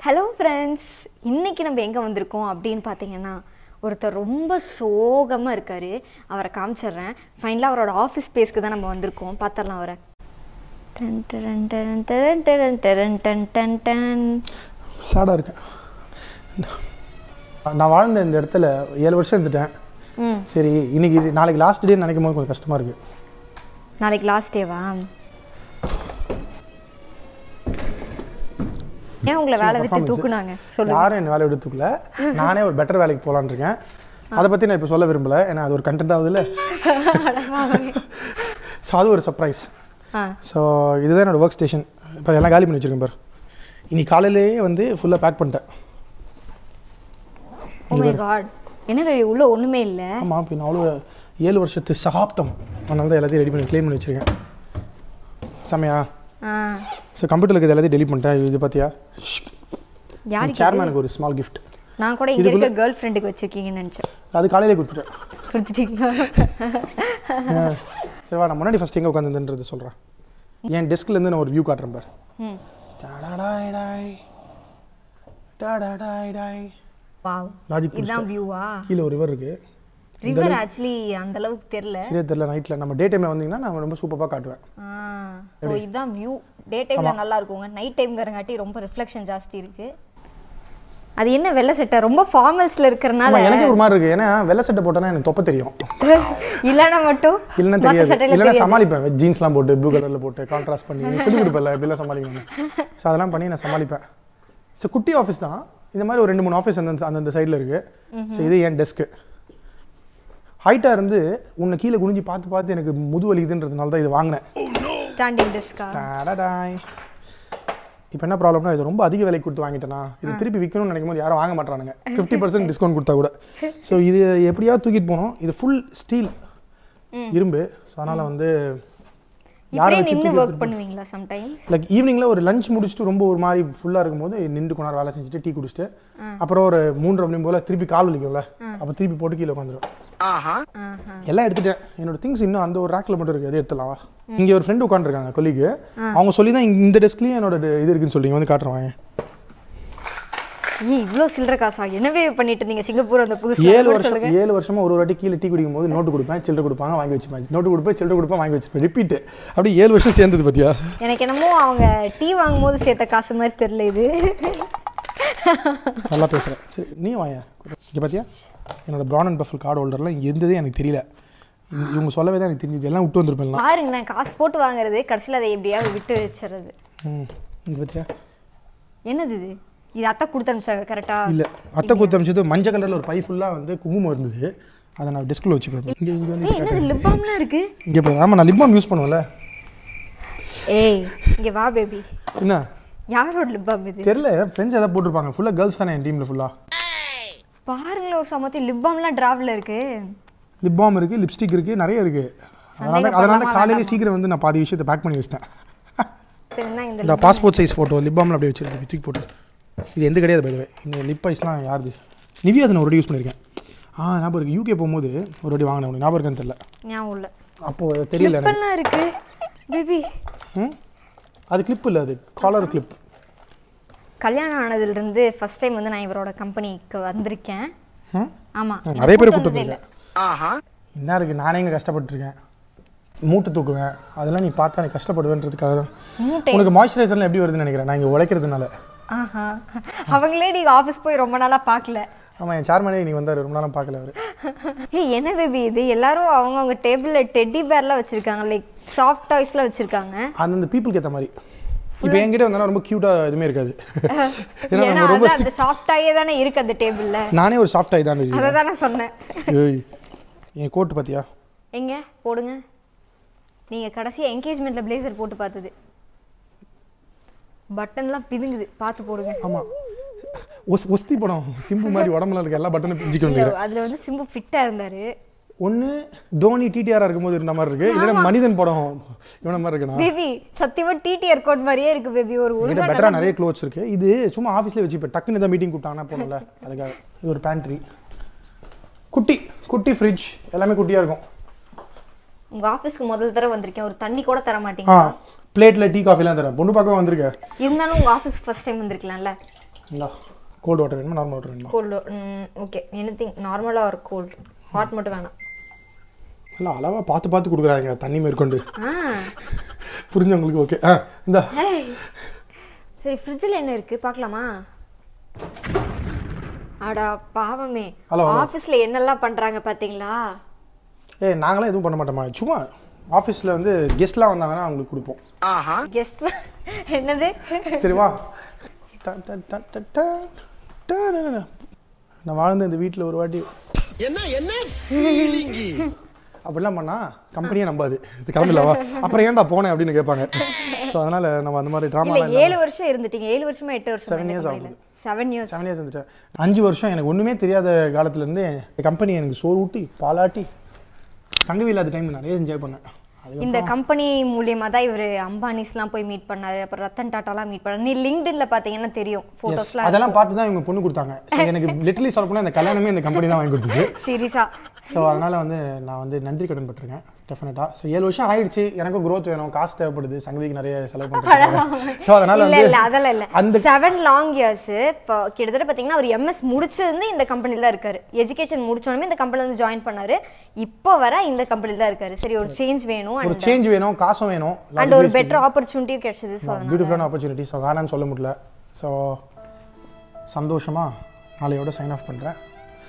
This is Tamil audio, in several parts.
ஹலோ ஃப்ரெண்ட்ஸ் இன்னைக்கு நம்ம எங்கே வந்திருக்கோம் அப்படின்னு பார்த்தீங்கன்னா ஒருத்தர் ரொம்ப சோகமாக இருக்கார் அவரை காமிச்சிடுறேன் ஃபைனலாக அவரோட ஆஃபீஸ் ஸ்பேஸ்க்கு தான் நம்ம வந்திருக்கோம் பார்த்துடலாம் அவரை டன் டன் டன் டன் டன் டன் டன் டன் டன் சேடாக இருக்கேன் நான் வாழ்ந்த இந்த இடத்துல ஏழு வருஷம் இருந்துட்டேன் ம் சரி இன்னைக்கு நாளைக்கு லாஸ்ட் டே நினைக்கும் போது கொஞ்சம் கஷ்டமாக இருக்குது நாளைக்கு லாஸ்ட் டேவா ஏன் உங்களை வேலை விட்டு performance. தூக்குனாங்க சொல்லுங்க யாரும் என்ன வேலை எடுத்துக்கல நானே ஒரு பெட்டர் வேலைக்கு போகலான்னு இருக்கேன் அதை பற்றி நான் இப்போ சொல்ல விரும்பல ஏன்னா அது ஒரு கண்டென்ட் ஆகுதுல்ல ஸோ அது ஒரு சர்ப்ரைஸ் ஆ ஸோ இதுதான் என்னோட ஒர்க் ஸ்டேஷன் இப்போ எல்லாம் காலி பண்ணி வச்சிருக்கேன் பாரு இன்னைக்கு காலையிலேயே வந்து ஃபுல்லாக பேக் பண்ணிட்டேன் ஓ மை காட் என்ன baby, உள்ள ஒன்றுமே இல்லை ஆமாம் பின்ன அவ்வளோ ஏழு வருஷத்து சகாப்தம் அதனால தான் எல்லாத்தையும் ரெடி பண்ணி க்ளீன் பண்ணி வச்சிருக்கேன் செமையா ஆ ஸோ கம்ப்யூட்டரில் இருக்கிறது எல்லாத்தையும் டெலிட் பண்ணிட்டேன் இது பார்த்தியா யாருக்கு இது? சேர்மேனுக்கு ஒரு ஸ்மால் கிஃப்ட் நான் கூட இங்க இருக்க கேர்ள் ஃப்ரெண்டுக்கு வச்சிருக்கீங்கன்னு நினைச்சேன் அது காலையிலே கொடுத்துட்டேன் கொடுத்துட்டீங்களா சரி வா நான் முன்னாடி ஃபஸ்ட் எங்கே உட்காந்துன்றது சொல்கிறேன் என் டெஸ்க்லேருந்து நான் ஒரு வியூ காட்டுறேன் பாரு ம் டடடாய் டாய். டடடாய் டாய். வாவ் Logic இதுதான் வியூவா கீழே ஒரு ரிவர் இருக்கு ரிவர் ஆக்சுவலி அந்த அளவுக்கு தெரியல சரியா தெரியல நைட்டில் நம்ம டே டைமில் வந்தீங்கன்னா நான் ரொம்ப சூப்பராக காட்டுவேன் ஆ ஸோ இதுதான் வியூ டே டைம்ல நல்லா இருக்குங்க நைட் டைம்ங்கிறங்காட்டி ரொம்ப ரிஃப்ளெக்ஷன் ஜாஸ்தி இருக்கு அது என்ன வெள்ளை சட்டை ரொம்ப ஃபார்மல்ஸ்ல இருக்கிறனால ஆமா, எனக்கு ஒரு மாதிரி இருக்கு ஏன்னா வெள்ளை சட்டை போட்டோன்னா எனக்கு தொப்ப தெரியும் இல்லைன்னா மட்டும் இல்லைன்னா மத்த தெரியாது சட்டையில இல்லைன்னா தெரியாது சமாளிப்பேன் ஜீன்ஸ்லாம் போட்டு ப்ளூ கலரில் போட்டு கான்ட்ராஸ்ட் பண்ணி சொல்லி கொடுப்பேன்ல எப்படிலாம் சமாளிக்கணும் ஸோ அதெல்லாம் பண்ணி நான் சமாளிப்பேன் ஸோ குட்டி ஆஃபீஸ் தான் இந்த மாதிரி ஒரு ரெண்டு மூணு ஆஃபீஸ் அந்த அந்தந்த சைடில் இருக்குது ஸோ இது என் டெஸ்க்கு ஹைட்டாக இருந்து உன்னை கீழே குனிஞ்சு பார்த்து பார்த்து எனக்கு முது வலிக்குதுன்றதுனால தான் இது வாங்கினேன் ஸ்டாண்டிங் டெஸ்கா டடடாய். இப்போ என்ன ப்ராப்ளம்னா இது ரொம்ப அதிக விலைக்கு கொடுத்து வாங்கிட்டேனா இது திருப்பி விற்கணும்னு நினைக்கும் போது யாரும் வாங்க மாட்டானுங்க ஃபிஃப்டி பர்சன்ட் டிஸ்கவுண்ட் கொடுத்தா கூட ஸோ இது எப்படியாவது தூக்கிட்டு போகணும் இது ஃபுல் ஸ்டீல் இரும்பு ஸோ அதனால் வந்து யாரை இப்படியே வச்சு நின்று தூக்கி ஒர்க் பண்ணுவீங்களா சம்டைம்ஸ் லைக் ஈவினிங்கில் ஒரு லஞ்ச் முடிச்சுட்டு ரொம்ப ஒரு மாதிரி ஃபுல்லாக இருக்கும்போது நின்று கொண்டு நேரம் வேலை செஞ்சுட்டு டீ குடிச்சிட்டு அப்புறம் ஒரு மூன்றரை மணி போல் திருப்பி கால் வலிக்கும்ல அப்போ திருப்பி போட்டு கீழே உட்காந்துரும் ஆஹா எல்லாம் எடுத்துட்டேன் என்னோட திங்ஸ் இன்னும் அந்த ஒரு ரேக்கில் மட்டும் இருக்குது அதே எடுத்துலாம் வா இங்கே ஒரு ஃப்ரெண்டு உட்காந்துருக்காங்க கொல்லிக்கு அவங்க சொல்லி தான் இந்த டெஸ்க்லேயும் என்னோட இது இருக்குன்னு சொல்லி வந்து காட்டுறேன் ஏய் இவ்வளோ சில்லற காசா என்னவே பண்ணிட்டு இருந்தீங்க சிங்கப்பூர் அந்த புதுசு ஏழு வருஷம் ஏழு வருஷமா ஒரு ஒரு வாட்டி கீழே டீ குடிக்கும் போது நோட்டு கொடுப்பேன் சில்லறை கொடுப்பாங்க வாங்கி வச்சுப்பேன் நோட்டு கொடுப்பேன் சில்லறை கொடுப்பேன் வாங்கி வச்சுப்பேன் ரிப்பீட் அப்படியே ஏழு வருஷம் சேர்ந்தது பார்த்தியா எனக்கு என்னமோ அவங்க டீ வாங்கும்போது சேர்த்த காசு மாதிரி தெரியல இது நல்லா பேசுகிறேன் சரி நீ வாயா இங்கே பார்த்தியா என்னோட ப்ரான் அண்ட் பஃபல் கார்டு ஹோல்டர்லாம் இங்கே இருந்ததே எனக்கு தெரியல இந்த- இவங்க சொல்லவே தான் எனக்கு தெரிஞ்சது எல்லாம் விட்டு வந்திருப்பேன் பாருங்களேன் காசு போட்டு வாங்குறது கடைசியில் அதை எப்படியாவது விட்டு வச்சுறது ம் இங்கே பார்த்தியா என்னது இது இது அத்தை கொடுத்து அனுப்பிச்சாங்க கரெக்டா இல்லை அத்தை கொடுத்து அமைச்சது மஞ்சள் கலரில் ஒரு பை ஃபுல்லாக வந்து குங்குமம் இருந்தது அதை நான் டெஸ்கில் வச்சுப்பேன் இங்கே இங்கே வந்து ஏய் என்னது லிப் பாம்லாம் இருக்கு இங்கே இப்போ ஆமாம் நான் லிப்பாம் யூஸ் பண்ணுவேன்ல ஏய் இங்க வா பேபி என்ன யாரோட லிப் பாம் இது தெரில ஃப்ரெண்ட்ஸ் எதாவது போட்டிருப்பாங்க ஃபுல்லாக கேர்ள்ஸ் தானே என் டீமில் ஃபுல்லாக பாருங்களேன் ஒரு சமத்தி லிப் பாம்லாம் டிராவில் இருக்கு லிப் பாம் இருக்குது லிப்ஸ்டிக் இருக்குது நிறைய இருக்குது அதனால தான் அதனால தான் காலையிலே சீக்கிரம் வந்து நான் பாதி விஷயத்தை பேக் பண்ணி வச்சிட்டேன் சரி என்ன இந்த இந்த பாஸ்போர்ட் சைஸ் ஃபோட்டோ லிப் பாமில் அப்படியே வச்சிருக்கேன் தூக்கி போட்டு இது எந்த கிடையாது பை இந்த லிப் ஐஸ்லாம் யாருது நிவியா அதை நான் ஒரு வாட்டி யூஸ் பண்ணியிருக்கேன் ஆ ஞாபகம் இருக்குது யூகே போகும்போது ஒரு வாட்டி வாங்கினேன் உனக்கு ஞாபகம் இருக்கான்னு தெரியல ஞாபகம் இல்லை அப்போது தெரியல எனக்கு லிப்பெல்லாம் இருக்கு பேபி ம் அது கிளிப் இல்லை அது காலர் கிளிப் கல்யாணம் ஆனதுலேருந்து ஃபர்ஸ்ட் டைம் வந்து நான் இவரோட கம்பெனிக்கு வந்திருக்கேன் ம் ஆமாம் நிறைய பேர் கூட்டு வந்ததே இல்லை வந்திருக்கேன் என்ன இருக்குது நானே இங்கே கஷ்டப்பட்டுருக்கேன் மூட்டை தூக்குவேன் அதெல்லாம் நீ பார்த்தா நீ கஷ்டப்படுவேன்றதுக்காக தான் மூட்டை உனக்கு மாய்ஸ்சரைசர்லாம் எப்படி வருதுன்னு நினைக்கிறேன் நான் இங்கே உழைக்கிறதுனால ஆஹா அவங்களே நீங்க ஆஃபீஸ் போய் ரொம்ப நாளா பார்க்கல ஆமாம் என் சேர்மனே நீ வந்தார் ரொம்ப நாளும் பார்க்கல அவர் ஏய் என்ன பேபி இது எல்லாரும் அவங்கவுங்க டேபிளில் டெட்டி பேர்லாம் வச்சிருக்காங்க லைக் சாஃப்ட் டாய்ஸ்லாம் வச்சிருக்காங்க அந்தந்த பீப்புளுக்கு ஏற்ற மாதிரி இப்போ என்கிட்ட வந்தாலும் ரொம்ப க்யூட்டாக எதுவுமே இருக்காது ஏன்னா ஏன்னா நம்ம ரொம்ப அது அந்த சாஃப்ட் டாயே தானே இருக்கு அந்த டேபிளில் நானே ஒரு சாஃப்ட் ஆகி தான் அதை தான் நான் சொன்னேன் ஏய் என் கோட்டு பார்த்தியா எங்க போடுங்க நீங்க கடைசியா என்கேஜ்மெண்ட்ல பிளேசர் போட்டு பார்த்தது பட்டன்லாம் பிதுங்குது பார்த்து போடுங்க ஆமாம் ஒஸ் ஒஸ்தி படம் சிம்பு மாதிரி உடம்புல இருக்க எல்லா பட்டனும் பிஞ்சிக்க இல்ல, வேண்டியது அதுல வந்து சிம்பு ஃபிட்டா இருந்தாரு ஒன்று தோனி டிடிஆராக இருக்கும்போது இருந்த மாதிரி இருக்கு இல்லைன்னா மனிதன் படம் இவன மாதிரி இருக்குண்ணா பேபி சத்தியமா டிடிஆர் கோட் மாதிரியே இருக்கு பேபி ஒரு என்கிட்ட ஒழுங்கா பெட்டராக நிறைய க்ளோத்ஸ் இருக்கு இது சும்மா ஆஃபீஸ்லேயே வச்சுப்பேன் டக்குன்னு ஏதாவது மீட்டிங் கூப்பிட்டாங்கன்னா போகணும்ல அதுக்காக இது ஒரு பேண்ட்ரி குட்டி குட்டி ஃப்ரிட்ஜ் எல்லாமே குட்டியாக இருக்கும் உங்க ஆஃபீஸ்க்கு முதல் தடவை வந்திருக்கேன் ஒரு தண்ணி கூட தர ஆ மாட்டீங்க பிளேட்டில் டீ காஃபிலாம் தரேன் பொண்ணு பார்க்க வந்திருக்கேன் இருந்தாலும் உங்க ஆஃபீஸ்க்கு ஃபர்ஸ்ட் டைம் வந்திருக்கலாம்ல இந்தா கோல்டு வாட்டர் வேணுமா நார்மல் வாட்டர் வேணுமா கோல்டு ஓகே எனி திங் நார்மலாக ஒரு கோல்டு ஹாட் மட்டும் வேணாம் நல்லா அளவாக பார்த்து பார்த்து கொடுக்குறாங்க தண்ணி மேற்கொண்டு ஆ புரிஞ்சவங்களுக்கு ஓகே ஆ இந்தா ஏய். சரி ஃப்ரிட்ஜில் என்ன இருக்குது பார்க்கலாமா அடா பாவமே ஹலோ, ஹலோ. ஆஃபீஸில் என்னெல்லாம் பண்ணுறாங்க பார்த்தீங்களா ஏய் நாங்களாம் எதுவும் பண்ண மாட்டோமா சும்மா ஆஃபீஸில் வந்து கெஸ்ட்லாம் வந்தாங்கன்னா அவங்களுக்கு கொடுப்போம் கெஸ்ட் என்னது சரி வா ட- ட- ட- ட- ட- ட- ட- ட- நான் வாழ்ந்த இந்த வீட்டில் ஒரு வாட்டி என்ன என்ன ஃபீலிங் அப்படிலாம் பண்ணா கம்பெனியே நம்பாது இது கிளம்பலவா அப்புறம் ஏன்டா போனேன் அப்படின்னு கேட்பாங்க ஸோ அதனால நம்ம அந்த மாதிரி இல்ல ட்ராமா ஏழு வருஷம் இருந்துட்டீங்க ஏழு வருஷமா எட்டு வருஷம் Seven years ஆகுது. செவன் இயர்ஸ் செவன் இயர்ஸ் வந்துட்டேன் அஞ்சு வருஷம் எனக்கு ஒன்றுமே தெரியாத காலத்துலேருந்து கம்பெனி எனக்கு சோறு ஊட்டி பாலாட்டி சங்கவி இல்லாத டைம் நிறைய என்ஜாய் பண்ணேன் அது இந்த கம்பெனி மூலியமா தான் இவர் அம்பானிஸ்லாம் போய் மீட் பண்ணாரு அப்புறம் ரத்தன் டாட்டாலாம் மீட் பண்ணாரு நீ லிங்க்டின்ல பாத்தீங்கன்னா தெரியும் Yes, போட்டோஸ்லாம் அதெல்லாம் பார்த்து தான் இவங்க பொண்ணு கொடுத்தாங்க So, எனக்கு லிட்டலி சொல்ல போனால் இந்த கல்யாணமே இந்த கம்பெனி தான் வாங்கி கொடுத்துச்சு சீரியஸா ஸோ அதனால் வந்து நான் வந்து நன்றி கடன் பட்டிருக்கேன் டெஃபினட்டாக ஸோ ஏழு வருஷம் ஆயிடுச்சு எனக்கும் growth வேணும் காசு தேவைப்படுது சங்கவிக்கு நிறைய செலவு பண்ணுறேன் ஸோ அதனால் இல்ல வந்து இல்ல அதெல்லாம் இல்ல அந்த செவன் லாங் இயர்ஸ் இப்போ கிட்டத்தட்ட பாத்தீங்கன்னா அவர் எம்எஸ் முடிச்சிருந்து இந்த கம்பெனில தான் இருக்காரு எஜுகேஷன் முடிச்சோடனே இந்த கம்பெனில வந்து ஜாயின் பண்ணாரு இப்போ வர இந்த கம்பெனில தான் இருக்காரு சரி ஒரு சேஞ்ச் வேணும் ஒரு சேஞ்ச் வேணும் காசும் வேணும் அண்ட் ஒரு பெட்டர் ஆப்பர்ச்சுனிட்டியும் கிடைச்சது ஸோ பியூட்டிஃபுல்லான ஆப்பர்ச்சுனிட்டி ஸோ வேணான்னு சொல்ல முடியல ஸோ சந்தோஷமாக நாளையோட சைன் ஆஃப் பண்ணுறேன்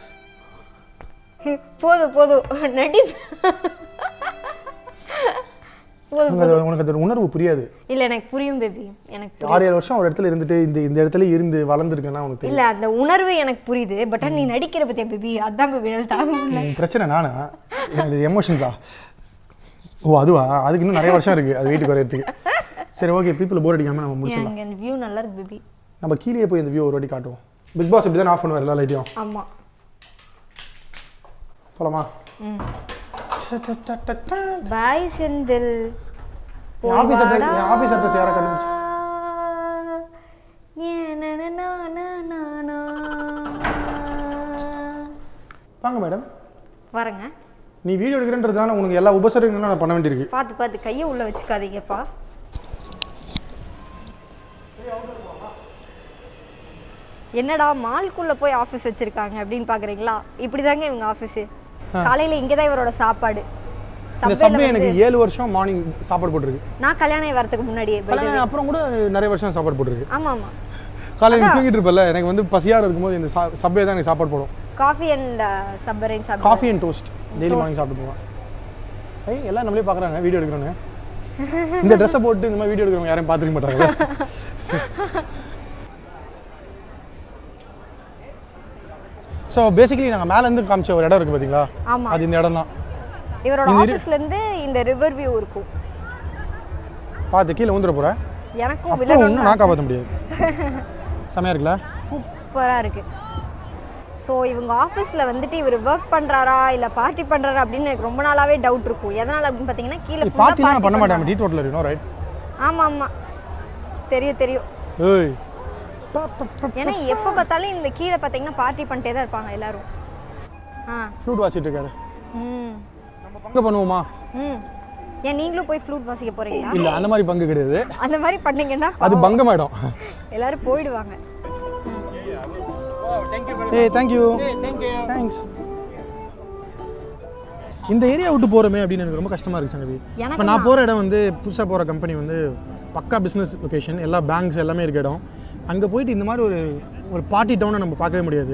போதும் போதும் நடி போதும் உனக்கு அது உனக்கு அது உணர்வு புரியாது இல்ல எனக்கு புரியும் பேபி எனக்கு புரியும். ஆறு ஏழு வருஷம் ஒரு இடத்துல இருந்துட்டு இந்த இந்த இடத்துல இருந்து வளர்ந்துருக்கேன்னா உனக்கு தெரியும் இல்ல அந்த உணர்வு எனக்கு புரியுது பட் நீ நடிக்கிற பத்தியா பேபி அதான் பேபி என்னால தாங்க முடியல உன் பிரச்சனை நானா எனக்கு எமோஷன்ஸா ஓ அதுவா அதுக்கு இன்னும் நிறைய வருஷம் இருக்கு அது வீட்டுக்கு வரதுக்கு சரி ஓகே பீப்புள் போர் அடிக்காம நம்ம முடிச்சிடலாம் எனக்கு இந்த வியூ நல்லா இருக்கு பேபி நம்ம கீழே போய் இந்த வியூ ஒரு வாட்டி காட்டுவோம் பிக் பாஸ் இப்படி தான் ஆஃப் பண்ணுவார் எல்லா லைட்டையும் ஆமா போலாமா பாய் செந்தில் என் ஆஃபீஸ் அட்ரஸ் என் ஆஃபீஸ் அட்ரஸ் யாரை கண்டுபிடிச்சு வாங்க மேடம் வரங்க நீ வீடியோ எடுக்கிறன்றதுனால உனக்கு எல்லா உபசரங்களும் நான் பண்ண வேண்டியிருக்கு பார்த்து பார்த்து கையை உள்ள வச்சுக்காதீங்கப்பா என்னடா மால்குள்ள போய் ஆஃபீஸ் வச்சிருக்காங்க அப்படின்னு பாக்குறீங்களா இப்படிதாங்க இவங்க ஆஃபீஸ் காலையில இங்கே தான் இவரோட சாப்பாடு இந்த Subway ல சப்வே வந்து- எனக்கு ஏழு வருஷம் மார்னிங் சாப்பாடு போட்டிருக்கு நான் கல்யாணம் வரதுக்கு முன்னாடியே by the way. கல்யாணம் அப்புறம் கூட நிறைய வருஷம் சாப்பாடு போட்டிருக்கு ஆமா ஆமா காலையில் தூங்கிட்டு இருப்பல எனக்கு வந்து பசியாக இருக்கும்போது இந்த சப்வே தான் எனக்கு சாப்பாடு போடும் காஃபி அண்ட் சப்பரிங் சாப்பிட்டு coffee and toast daily morning சாப்பிட்டு போவேன் ஐய் எல்லாம் நம்மளே பார்க்குறாங்க வீடியோ எடுக்கிறோன்னு இந்த ட்ரெஸ்ஸை போட்டு இந்த மாதிரி வீடியோ எடுக்கிறவங்க யாரையும் பார்த்துக்க மாட்டாங்க ஸோ பேசிக்கலி நாங்கள் மேலேருந்து காமிச்ச ஒரு இடம் இருக்குது பார்த்தீங்களா ஆமா அது இந்த இடம் தான் இவரோட ஆஃபீஸ்ல இருந்து இந்த ரிவர் வியூ இருக்கும் பார்த்து கீழே ஊந்துட போகிறேன் எனக்கும் அப்புறம் விழணும் ஒன்றும் நான் காப்பாற்ற முடியாது செமையாக இருக்குல்ல சூப்பரா இருக்கு ஸோ இவங்க ஆஃபீஸில் வந்துட்டு இவர் ஒர்க் பண்ணுறாரா இல்லை பார்ட்டி பண்ணுறாரா அப்படின்னு எனக்கு ரொம்ப நாளாவே டவுட் இருக்கும் எதனால் அப்படின்னு பார்த்தீங்கன்னா கீழே ஃபுல்லாக பார்ட்டிலாம் நான் பண்ண பார்ட்டி மாட்டேன் டீ டோட்டில் இருக்கணும் ரைட் ஆமாம் ஆமாம் தெரியும் தெரியும் ஏய் ஏன்னா எப்போ பார்த்தாலும் இந்த கீழே பார்த்தீங்கன்னா பார்ட்டி பண்ணிட்டே தான் இருப்பாங்க எல்லாரும் ஆ ஃப்ளூட் வாசிட்டு இருக்காரு ம் பங்கு பண்ணுவோமா ம் ஏன் நீங்களும் போய் ஃப்ளூட் வாசிக்க போறீங்களா இல்லை அந்த மாதிரி பங்கு கிடையாது அந்த மாதிரி பண்ணீங்கன்னா அது பாவம். பங்கமாயிடும் எல்லாரும் போயிடுவாங்க ஏய் தேங்க்யூ தேங்க்ஸ் இந்த ஏரியா விட்டு போகிறோமே அப்படின்னு எனக்கு ரொம்ப கஷ்டமாக இருக்குது சங்கவி எனக்கு இப்போ நான் போகிற இடம் வந்து புதுசாக போகிற கம்பெனி வந்து பக்கா பிஸ்னஸ் லொகேஷன் எல்லா பேங்க்ஸ் எல்லாமே இருக்க இடம் அங்கே போயிட்டு இந்த மாதிரி ஒரு ஒரு பார்ட்டி டவுனை நம்ம பார்க்கவே முடியாது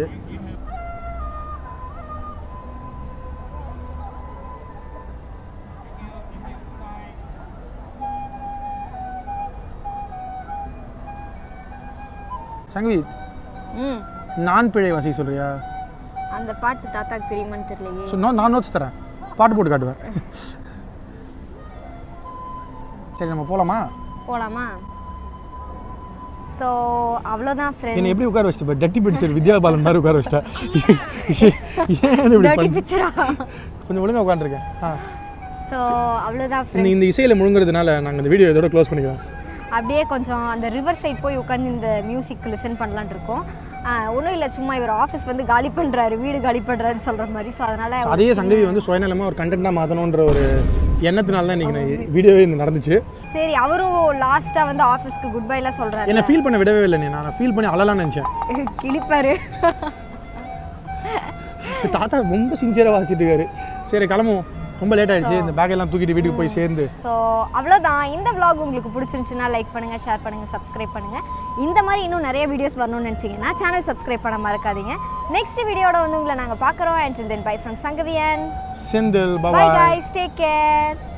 சங்கவி ம் நான் பிழை வாசிக்க சொல்றியா அந்த பாட்டு தாத்தாக்கு தெரியுமான்னு தெரியலையே ஸோ நான் நான் நோட்ஸ் தரேன் பாட்டு போட்டு காட்டுவேன் சரி நம்ம போகலாமா போலாமா ஸோ அவ்வளோதான் என்னை ஃப்ரெண்ட்ஸ் எப்படி உட்கார வச்சிட்டு இப்போ டட்டி பெட்டி சரி வித்யா பாலன் மாதிரி உட்கார வச்சிட்டா ஏன் இப்படி டர்ட்டி பண்ண பிக்சரா கொஞ்சம் ஒழுங்கா உட்காந்துருக்கேன் ஆ ஸோ அவ்வளோதான் இந்த ஃப்ரெண்ட்ஸ் இந்த இசையில் முழுங்குறதுனால நாங்கள் இந்த வீடியோ இதோட க்ளோஸ் பண்ணிக்கிறோம் அப்படியே கொஞ்சம் அந்த ரிவர் சைட் போய் உட்காந்து இந்த மியூசிக் லிசன் பண்ணலான்னு இருக்கோம் ஒன்றும் இல்லை சும்மா இவர் ஆஃபீஸ் வந்து காலி பண்ணுறாரு வீடு காலி பண்ணுறாருன்னு சொல்கிற மாதிரி ஸோ அதனால் So, அதையே சங்கவி வந்து சுயநலமாக ஒரு கண்டென்ட்டாக மாற்றணுன்ற ஒரு எண்ணத்தினால தான் இன்னைக்கு வீடியோவே இந்த நடந்துச்சு சரி அவரும் லாஸ்ட்டாக வந்து ஆஃபீஸ்க்கு குட் பைலாம் சொல்கிறாரு என்னை ஃபீல் பண்ண விடவே இல்லை நான் ஃபீல் பண்ணி அழலாம் நினச்சேன் கிளிப்பாரு தாத்தா ரொம்ப சின்சியராக வாசிட்டு இருக்காரு சரி கிளம்புவோம் ரொம்ப லேட் ஆயிடுச்சு இந்த பேக் எல்லாம் தூக்கிட்டு வீட்டுக்கு போய் சேர்ந்து ஸோ அவ்வளோதான் இந்த vlog உங்களுக்கு பிடிச்சிருந்துச்சுன்னா லைக் பண்ணுங்கள் ஷேர் பண்ணுங்கள் சப்ஸ்கிரைப் பண்ணுங்கள் இந்த மாதிரி இன்னும் நிறைய வீடியோஸ் வரணும்னு நினச்சிங்கன்னா சேனல் சப்ஸ்கிரைப் பண்ண மறக்காதீங்க நெக்ஸ்ட் வீடியோட வந்து உங்களை நாங்கள் பார்க்குறோம் and then bye from Sangaviyan Senthil bye பாபா guys டேக் கேர்